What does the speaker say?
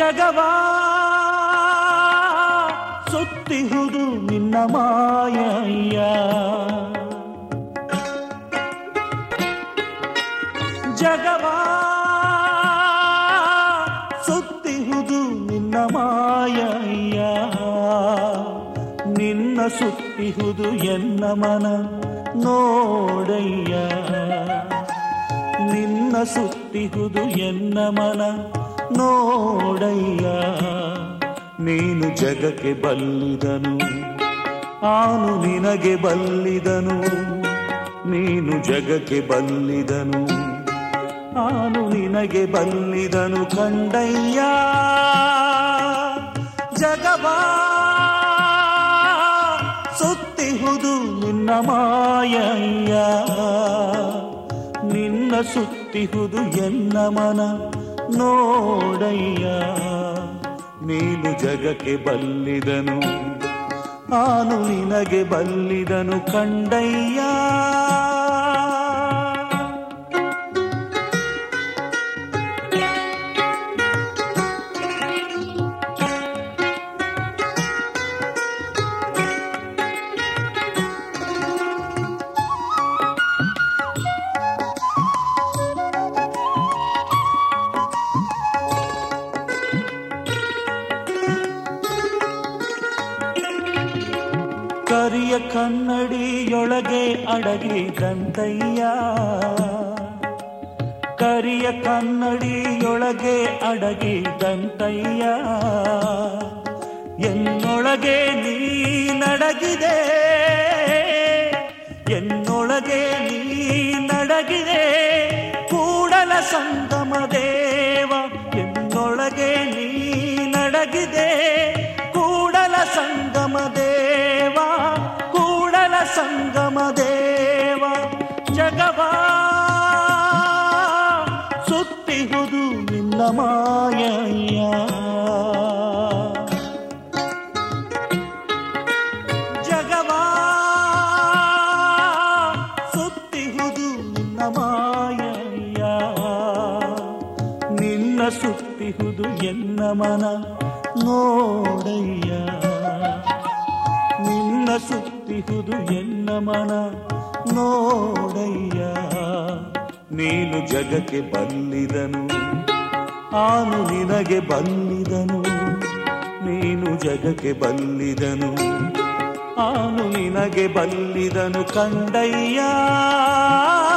ಜಗವಾ ಸುತ್ತಿಹುದು ನಿನ್ನ ಮಾಯಯ್ಯ ಜಗವಾ ಸುತ್ತಿಹುದು ನಿನ್ನ ಮಾಯಯ್ಯ ನಿನ್ನ ಸುತ್ತಿಹುದು ಎನ್ನ ಮನ ನೋಡಯ್ಯ ನಿನ್ನ ಸುತ್ತಿಹುದು ಎನ್ನ ಮನ ನೋಡಯ್ಯ ನೀನು ಜಗಕ್ಕೆ ಬಲ್ಲಿದನು ಆನು ನಿನಗೆ ಬಲ್ಲಿದನು ನೀನು ಜಗಕ್ಕೆ ಬಲ್ಲಿದನು ಆನು ನಿನಗೆ ಬಲ್ಲಿದನು ಕಂಡಯ್ಯ ಜಗವಾ ಸುತ್ತಿಹುದು ನಿನ್ನ ಮಾಯಯ್ಯ ನಿನ್ನ ಸುತ್ತಿಹುದು ಎನ್ನ ಮನ ನೋಡಯ್ಯ ನೀನು ಜಗಕ್ಕೆ ಬಲ್ಲಿದನು ಆನು ನಿನಗೆ ಬಲ್ಲಿದನು ಕಂಡಯ್ಯ ಕರಿಯ ಕನ್ನಡಿಯೊಳಗೆ ಅಡಗಿದಂತಯ್ಯ ಕರಿಯ ಕನ್ನಡಿಯೊಳಗೆ ಅಡಗಿದಂತಯ್ಯ ಎನ್ನೊಳಗೆ ನೀ ನಡಗಿದೆ ಎನ್ನೊಳಗೆ ನೀ ನಡಗಿದೆ ಕೂಡಲ ಸಂಗಮ ದೇವ ಎನ್ನೊಳಗೆ ನೀ ನಡಗಿದೆ ಕೂಡಲ ಸಂಗಮ ದೇವ ಕೂಡಲ ಸಂಗಮ ದೇವ ಜಗವಾ ಸುತ್ತಿಹುದು ನಿನ್ನ ಮಾಯಯ್ಯ ಜಗವಾ ಸುತ್ತಿಹುದು ನಿನ್ನ ಮಾಯಯ್ಯ ನಿನ್ನ ಸುತ್ತಿಹುದು ಎನ್ನ ಮನ ನೋಡಯ್ಯ ನಿನ್ನ ಸುತ್ತಿಹುದು ಎನ್ನ ಮನ ನೋಡಯ್ಯ ನೀನು ಜಗಕ್ಕೆ ಬಲ್ಲಿದನು ಆನು ನಿನಗೆ ಬಲ್ಲಿದನು ನೀನು ಜಗಕ್ಕೆ ಬಲ್ಲಿದನು ಆನು ನಿನಗೆ ಬಲ್ಲಿದನು ಕಂಡಯ್ಯ